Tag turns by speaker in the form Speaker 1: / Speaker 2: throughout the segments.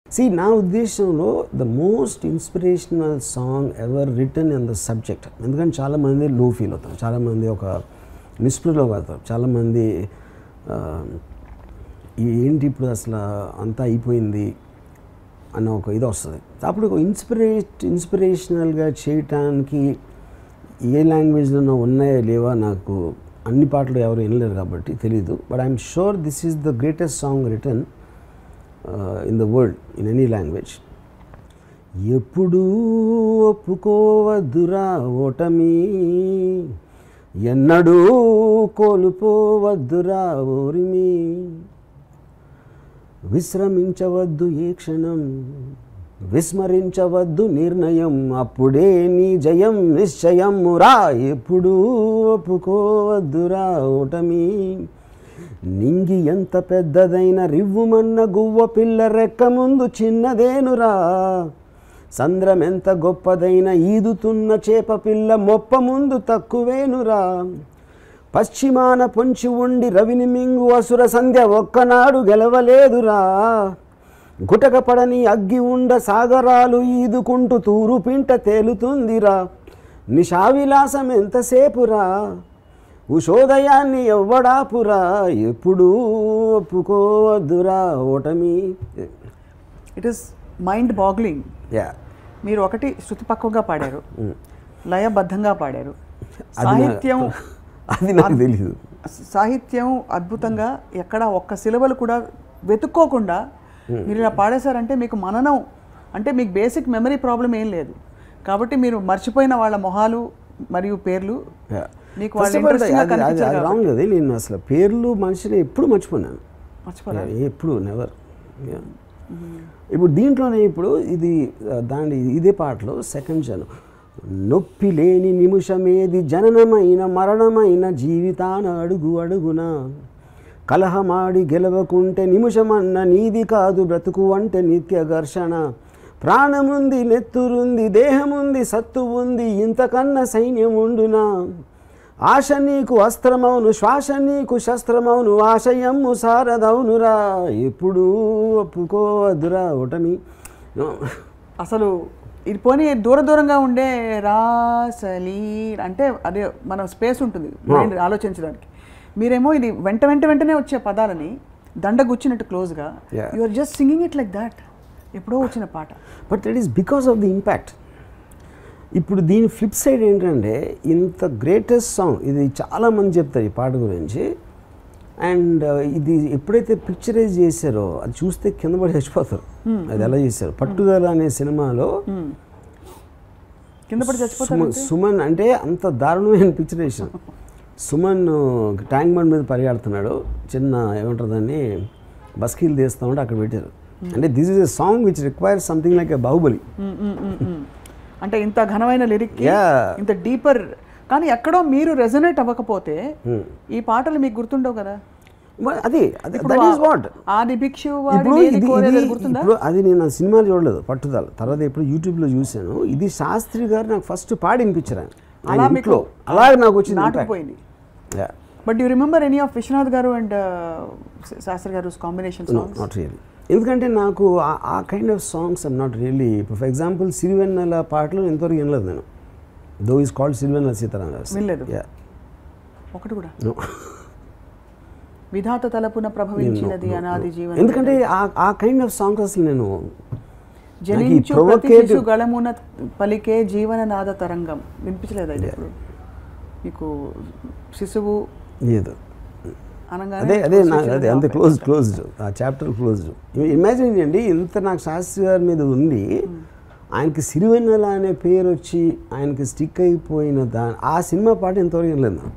Speaker 1: C నా ఉద్దేశంలో the most inspirational song ever written in the subject ఎందుకంటే చాలామంది లో ఫీల్ అవుతారు చాలామంది ఒక నిస్పృహలో పడతారు చాలామంది ఆ, ఈ- ఏంటి ఇప్పుడు అసలు అంతా అయిపోయింది అన్న ఒక ఇది వస్తుంది అప్పుడు ఒక ఇన్స్పిరే ఇన్స్పిరేషనల్గా చేయటానికి ఏ లాంగ్వేజ్లోనో ఉన్నాయా లేవా నాకు అన్ని పాటలు ఎవరు వినలేరు కాబట్టి తెలీదు but I'm sure this is the greatest song written in the world in any language ఎప్పుడూ ఒప్పుకోవద్దురా ఓటమి ఎన్నడూ కోల్పోవద్దురా ఓరిమి విశ్రమించవద్దు ఏ క్షణం విస్మరించవద్దు నిర్ణయం అప్పుడే నీ జయం నిశ్చయమురా ఎప్పుడూ ఒప్పుకోవద్దురా ఓటమి నింగి ఎంత పెద్దదైన రివ్వుమన్న గువ్వ పిల్ల రెక్క ముందు చిన్నదేనురా సంద్రం ఎంత గొప్పదైన ఈదుతున్న చేప పిల్ల మొప్ప ముందు తక్కువేనురా పశ్చిమాన పొంచి ఉండి రవిని మింగు అసుర సంధ్య ఒక్కనాడు గెలవలేదురా గుటక పడని అగ్గి ఉండ సాగరాలు ఈదుకుంటూ తూరు పింట తేలుతుందిరా నిషావిలాసం ఎంతసేపురా ఉషోదయాన్ని ఎవ్వడాపురా ఎప్పుడూ ఒప్పుకోవద్దురా ఓటమి
Speaker 2: it is mind boggling
Speaker 1: yeah
Speaker 2: మీరు ఒకటి శృతిపక్వంగా పాడారు లయబద్ధంగా పాడారు
Speaker 1: అది నా-
Speaker 2: సాహిత్యం
Speaker 1: అది నాకు తెలీదు
Speaker 2: సాహిత్యం అద్భుతంగా ఎక్కడ ఒక్క సిలబలు కూడా వెతుక్కోకుండా మీరు ఇలా పాడేశారంటే మీకు మననం అంటే మీకు బేసిక్ మెమరీ ప్రాబ్లం ఏం లేదు కాబట్టి మీరు మర్చిపోయిన వాళ్ళ మొహాలు మరియు పేర్లు
Speaker 1: Yeah.
Speaker 2: మీకు
Speaker 1: First
Speaker 2: వాళ్ళు
Speaker 1: of all,
Speaker 2: interesting గా
Speaker 1: అది- అది-
Speaker 2: కనిపించారు
Speaker 1: అది రాంగ్ అది నేను అసలు పేర్లు మనిషిని ఎప్పుడు మర్చిపోయినాను
Speaker 2: మర్చిపోరా
Speaker 1: Yeah, ఎప్పుడు నెవర్ ఇప్పుడు దీంట్లోనే ఇప్పుడు ఇది ఆ, దాని ఇదే పాటలో సెకండ్ జనం నొప్పి లేని నిమిషమేది జననమైన మరణమైన జీవితాన అడుగు అడుగున కలహమాడి గెలవకుంటే నిమిషమన్న నీది కాదు బ్రతుకు అంటే నిత్య ఘర్షణ ప్రాణముంది నెత్తురుంది దేహముంది సత్తు ఉంది ఇంతకన్నా సైన్యం ఉండునా ఆశ నీకు అస్త్రమౌను శ్వాస నీకు శస్త్రమౌను ఆశయమ్ము సారదౌనురా ఎప్పుడూ ఒప్పుకోవద్దురా ఓటమి
Speaker 2: అసలు ఇది పోనీ దూర దూరంగా ఉండే రాసలి అంటే అదే మన స్పేస్ ఉంటుంది మైండ్ ఆలోచించడానికి మీరేమో ఇది వెంట వెంట వెంటనే వచ్చే పదాలని దండ గుచ్చినట్టు క్లోజ్గా
Speaker 1: Yeah.
Speaker 2: You are just singing it like that ఎప్పుడో వచ్చిన పాట
Speaker 1: but that is because of the impact ఇప్పుడు దీని ఫ్లిప్ సైడ్ ఏంటంటే ఇంత గ్రేటెస్ట్ సాంగ్ ఇది చాలామంది చెప్తారు ఈ పాట గురించి అండ్ ఇది ఎప్పుడైతే పిక్చరైజ్ చేశారో అది చూస్తే కింద పడి చచ్చిపోతారు అది ఎలా చేశారు పట్టుదల అనే సినిమాలో
Speaker 2: కింద పడి చచ్చిపోతారు
Speaker 1: సుమన్ సుమన్ అంటే అంత దారుణమైన పిక్చరేషన్ సుమన్ ట్యాంక్ బండ్ మీద పరిగెడుతున్నాడు చిన్న ఏమంటారు దాన్ని బస్కీలు తీస్తా ఉంటే అక్కడ పెట్టారు అంటే this is a song which requires something like a Baahubali
Speaker 2: hmm, hmm, hmm, hmm. అంటే ఇంత ఘనమైన లిరిక్
Speaker 1: Yeah.
Speaker 2: ఇంత డీపర్ కానీ ఎక్కడో మీరు రెజనేట్ అవ్వకపోతే ఈ పాటలు మీకు గుర్తుండవు కదా
Speaker 1: మరి అది అది
Speaker 2: ఇప్పుడు
Speaker 1: దట్ ఈస్
Speaker 2: ఆ-
Speaker 1: వాట్
Speaker 2: ఆది భిక్షు వాడి
Speaker 1: ఇప్పుడు
Speaker 2: వేలి
Speaker 1: ఇది
Speaker 2: కోరేది
Speaker 1: ఇది
Speaker 2: గుర్తుందా
Speaker 1: ఇప్పుడు అది నేను ఆ సినిమాలు చూడలేదు పట్టుదల తర్వాత ఇప్పుడు యూట్యూబ్లో చూశాను ఇది శాస్త్రి గారు నాకు ఫస్ట్ పాడి వినిపించారు ఆయన. ఆయన
Speaker 2: అలా
Speaker 1: ఇంట్లో
Speaker 2: మీకు
Speaker 1: అలాగే నాకు వచ్చింది impact.
Speaker 2: నాటుకుపోయింది
Speaker 1: Yeah.
Speaker 2: But you remember any of Vishwanath garu and Sastry గారు కాంబినేషన్
Speaker 1: నో నాట్ రియల్లీ ఎందుకంటే నాకు ఆ- ఆ kind of songs I'm not really ఇప్పుడు ఫర్ ఎగ్జాంపుల్ సిరివెన్నెల పాటలు ఇంతవరకు వినలేదు నేను though is called Sirivennela Sitaram garu
Speaker 2: వినలేదు.
Speaker 1: యా
Speaker 2: ఒకటి కూడా
Speaker 1: నో
Speaker 2: విధాత తలపున ప్రభవించినది అనాది జీవన
Speaker 1: ఎందుకంటే ఆ ఆ కైండ్ ఆఫ్ సాంగ్స్ అసలు నేను
Speaker 2: జనించు ప్రతి
Speaker 1: provocative-
Speaker 2: శిశు గళమున పలికే జీవన నాద తరంగం వినిపించలేదు అది ఇప్పుడు మీకు శిశువు
Speaker 1: లేదు
Speaker 2: అనగానే
Speaker 1: అదే అదే నా
Speaker 2: switch
Speaker 1: అదే
Speaker 2: మీద
Speaker 1: అంతే
Speaker 2: off
Speaker 1: క్లోజ్
Speaker 2: అయిపోతాం.
Speaker 1: క్లోజ్డ్ ఆ చాప్టర్ క్లోజ్డ్ ఇమాజిన్ చేయండి ఇంత నాకు శాస్త్రి గారి మీద ఉంది ఆయనకి సిరివెన్నెల అనే పేరు వచ్చి ఆయనకి స్టిక్ అయిపోయిన దా ఆ సినిమా పాట ఇంతవరకు వినలేదు నేను.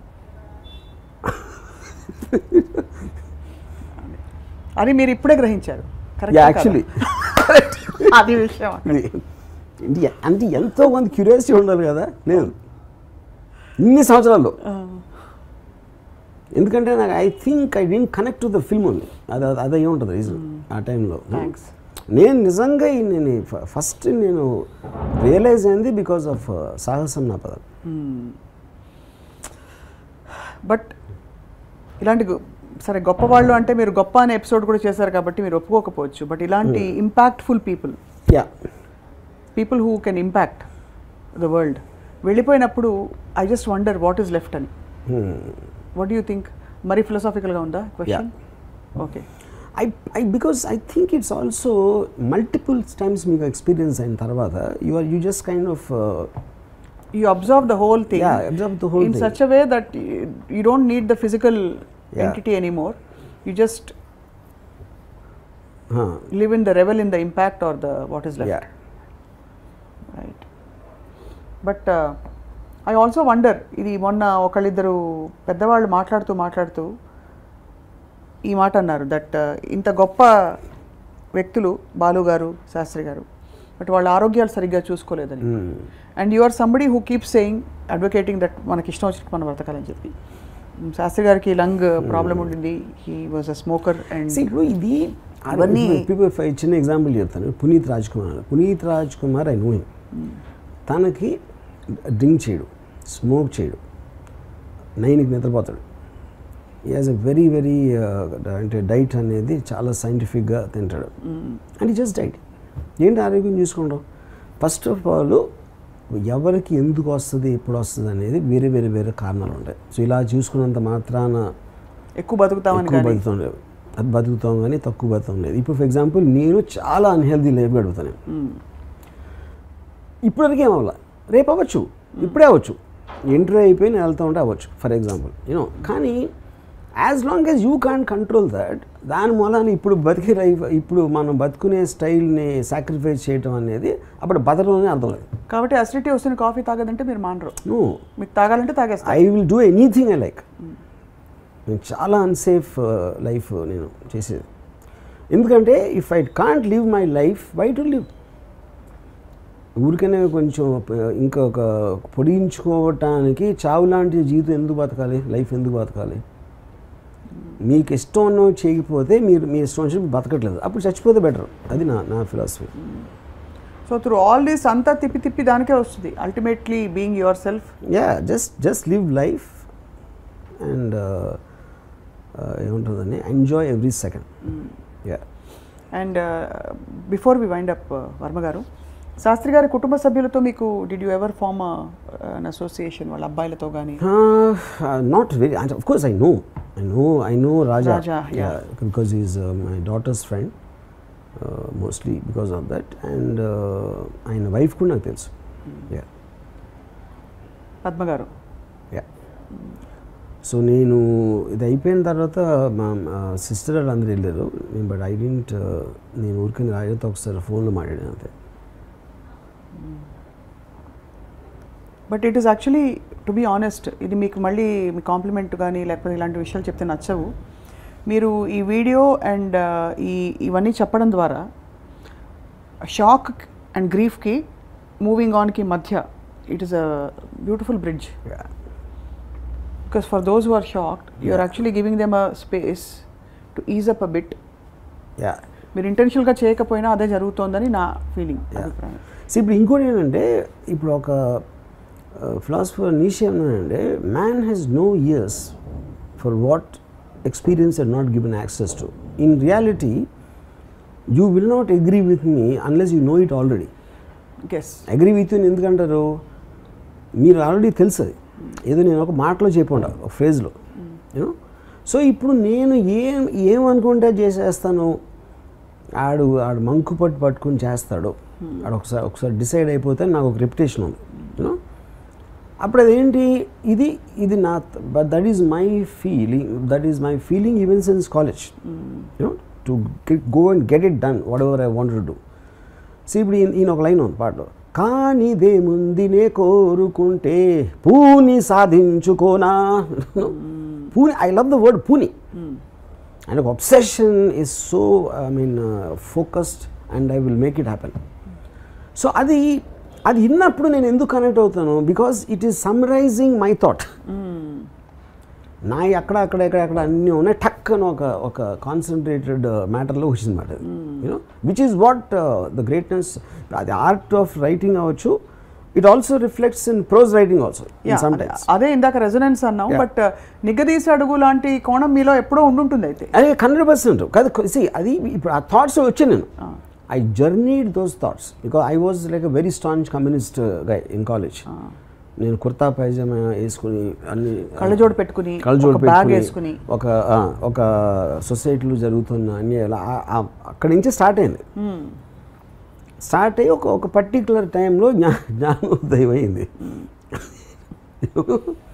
Speaker 2: అది మీరు ఇప్పుడే గ్రహించారు Correct
Speaker 1: Yeah,
Speaker 2: కాదా?
Speaker 1: actually.
Speaker 2: అది విషయం
Speaker 1: ఇది అంటే ఎంతో మంది క్యూరియాసిటీ ఉండాలి కదా లేదు ఇన్ని సంవత్సరాల్లో ఎందుకంటే నాకు I think I didn't connect to the film ఉంది అది అది- అది అయి ఉంటుంది రీజన్ ఆ టైంలో
Speaker 2: థ్యాంక్స్
Speaker 1: నేను నిజంగా ఈ నేను ఫస్ట్ నేను రియలైజ్ అయింది బికాస్ ఆఫ్ సాహసం నా పదం
Speaker 2: బట్ ఇలాంటి సరే గొప్పవాళ్ళు అంటే మీరు గొప్ప అనే ఎపిసోడ్ కూడా చేశారు కాబట్టి మీరు ఒప్పుకోకపోవచ్చు బట్ ఇలాంటి ఇంపాక్ట్ఫుల్ people
Speaker 1: yeah
Speaker 2: people who can impact the world వెళ్ళిపోయినప్పుడు I just wonder what is left అని వాట్ యూ థింక్ మరీ ఫిలసాఫికల్గా ఉందా question okay
Speaker 1: I I because I think it's also multiple times మీకు ఎక్స్పీరియన్స్ అయిన తర్వాత you are you just kind of
Speaker 2: you observe the whole thing
Speaker 1: Yeah, observe the whole
Speaker 2: in
Speaker 1: thing.
Speaker 2: such a way that you, you don't need the physical
Speaker 1: Yeah.
Speaker 2: entity anymore you just live in the revel in the impact or the what is left
Speaker 1: Yeah.
Speaker 2: right but I also wonder ఇది మొన్న ఒకళ్ళిద్దరు పెద్దవాళ్ళు మాట్లాడుతూ మాట్లాడుతూ ఈ మాట అన్నారు that ఇంత గొప్ప వ్యక్తులు బాలు గారు శాస్త్రి గారు బట్ వాళ్ళ ఆరోగ్యాలు సరిగ్గా చూసుకోలేదని and you are somebody who keep saying advocating that మనకి ఇష్టం వచ్చినట్టు మనం బ్రతకాలని చెప్పి Mm, శాస్త్రి గారికి లంగ్ ప్రాబ్లం ఉండింది he was a smoker and
Speaker 1: See, ఇప్పుడు ఇది
Speaker 2: అవన్నీ-
Speaker 1: పీపుల్ చిన్న ఎగ్జాంపుల్ చెప్తాను Puneeth Rajkumar Puneeth Rajkumar I know him తనకి డ్రింక్ చేయడు స్మోక్ చేయడు నైన్కి నిద్రపోతాడు he has a very very అంటే డైట్ అనేది చాలా సైంటిఫిక్గా తింటాడు అండ్ జస్ట్ డైట్ ఏంటి ఆరోగ్యం చూసుకోవడం ఫస్ట్ ఆఫ్ ఆల్ ఎవరికి ఎందుకు వస్తుంది ఎప్పుడు వస్తుంది అనేది వేరే వేరే వేరే కారణాలు ఉంటాయి సో ఇలా చూసుకున్నంత మాత్రాన
Speaker 2: ఎక్కువ బతుకుతామని
Speaker 1: ఎక్కువ
Speaker 2: కానీ
Speaker 1: బతుకుతాం లేదు అది బతుకుతాం కానీ తక్కువ బతుకుతాం లేదు ఇప్పుడు ఫర్ ఎగ్జాంపుల్ నేను చాలా అన్హెల్దీ లైఫ్ గడుపుతాను ఇప్పటివరకు ఏమవ్వాల రేపు అవ్వచ్చు ఇప్పుడే అవ్వచ్చు ఇంటర్వ్యూ అయిపోయి నేను వెళ్తూ ఉంటే అవ్వచ్చు ఫర్ ఎగ్జాంపుల్ యూనో కానీ as long as you can control that దాని మూలాన ఇప్పుడు బతికే లైఫ్ ఇప్పుడు మనం బతుకునే స్టైల్ని సాక్రిఫైస్ చేయటం అనేది అప్పుడు బతకడమే అర్థం లేదు
Speaker 2: కాబట్టి అసిడిటీ వస్తున్న కాఫీ తాగదంటే మీరు మానరు
Speaker 1: నువ్వు
Speaker 2: మీకు తాగాలంటే తాగేస్తారు
Speaker 1: I will do anything I like నేను చాలా అన్సేఫ్ లైఫ్ నేను చేసేది ఎందుకంటే if I can't live my life why to live ఊరికనే కొంచెం ప- ఇంకొక పొడిగించుకోవటానికి చావు లాంటి జీవితం ఎందుకు బతకాలి లైఫ్ ఎందుకు బతకాలి మీకు ఇష్టం ఉన్నవి చేయకపోతే మీరు మీ ఇష్టం వచ్చినప్పుడు బతకట్లేదు అప్పుడు చచ్చిపోతే బెటర్ అది నా నా philosophy
Speaker 2: so through all these అంతా తిప్పి తిప్పి దానికే వస్తుంది ultimately being yourself
Speaker 1: yeah just just live life and ఏముంటుందని enjoy every second yeah
Speaker 2: and before we wind up Varma garu Shastri గారి కుటుంబ సభ్యులతో మీకు did you ever form an association వాళ్ళ అబ్బాయిలతో కానీ
Speaker 1: not very of course I know I know I know Raja
Speaker 2: Raja, yeah.
Speaker 1: Because is my daughter's friend mostly because of that and ఆయన wife కూడా నాకు తెలుసు యా
Speaker 2: పద్మ గారు
Speaker 1: యా సో నేను ఇది అయిపోయిన తర్వాత మా సిస్టర్ వాళ్ళు అందరూ వెళ్ళారు బట్ ఐ డింట్ నేను ఊరికే రాజాతో ఒకసారి ఫోన్లో మాట్లాడాను అంతే
Speaker 2: but it is actually to be honest ఇది మీకు మళ్ళీ మీ కాంప్లిమెంట్ కానీ లేకపోతే ఇలాంటి విషయాలు చెప్తే నచ్చవు మీరు ఈ వీడియో అండ్ ఈ ఇవన్నీ చెప్పడం ద్వారా షాక్ అండ్ గ్రీఫ్కి మూవింగ్ ఆన్కి మధ్య it is a beautiful bridge
Speaker 1: yeah
Speaker 2: because for those who are shocked you are actually giving them a space to ease up a bit
Speaker 1: yeah
Speaker 2: మీరు ఇంటెన్షనల్గా చేయకపోయినా అదే జరుగుతోందని నా ఫీలింగ్
Speaker 1: Yeah.
Speaker 2: అభిప్రాయం
Speaker 1: సో ఇప్పుడు ఇంకోటి ఏంటంటే ఇప్పుడు ఒక ఫిలాసఫర్ నీష్ ఏమన్నానంటే man has no ears for what experience are not given access to in reality you will not agree with me unless you know it already
Speaker 2: guess
Speaker 1: agree with you ఎందుకంటారు మీరు already తెలుసు అది ఏదో నేను ఒక మాటలో చెప్పండి ఒక ఫేజ్లో యూనో సో ఇప్పుడు నేను ఏం ఏమనుకుంటే చేసేస్తాను ఆడు ఆడు మంకు పట్టు పట్టుకుని చేస్తాడు ఆడు ఒకసారి ఒకసారి డిసైడ్ అయిపోతే నాకు ఒక రెప్యుటేషన్ ఉంది యూనో అప్పుడు అదేంటి ఇది ఇది నా but that is my feeling that is my feeling even since college you know to go and get it done whatever I want to do so ఇప్పుడు ఈయన ఈయన ఒక లైన్ ఉంది పాటలో కానిదేముందినే కోరుకుంటే పూని సాధించుకోనా పూని ఐ లవ్ ద వర్డ్ పూని అండ్ ఒక obsession is so I mean focused and I will make it happen so అది అది విన్నప్పుడు నేను ఎందుకు కనెక్ట్ అవుతాను because it is summarizing my thought నా అక్కడ అక్కడ ఇక్కడ అక్కడ అన్నీ ఉన్నాయి టక్ అని ఒక ఒక కాన్సన్ట్రేటెడ్ మ్యాటర్లో వచ్చిందన్నమాట అది you know which is what the greatness అది ఆర్ట్ ఆఫ్ రైటింగ్ అవ్వచ్చు it also reflects in prose writing also
Speaker 2: Yeah,
Speaker 1: some
Speaker 2: అదే- అదే ఇందాక రెజొనెన్స్ అన్నాం బట్ నిగదీసి అడుగు లాంటి కోణం మీలో ఎప్పుడో ఉండుంటుంది అయితే
Speaker 1: అది హండ్రెడ్ పర్సెంట్ కాదు సి అది ఇప్పుడు ఆ థాట్స్ వచ్చాను నేను I journeyed those thoughts because I was like a very staunch communist guy in college నేను కుర్తా పైజామా వేసుకుని అన్ని
Speaker 2: కళ్ళజోడు పెట్టుకుని
Speaker 1: కళ్ళజోడు
Speaker 2: ఒక బ్యాగ్
Speaker 1: పెట్టుకుని
Speaker 2: వేసుకుని
Speaker 1: ఒక ఆ, ఒక సొసైటీలో జరుగుతున్న అన్ని అలా ఆ- ఆ- అక్కడి నుంచి స్టార్ట్ అయింది స్టార్ట్ అయ్యి ఒక ఒక పర్టికులర్ టైంలో జ్ఞా జ్ఞానోదయం అయింది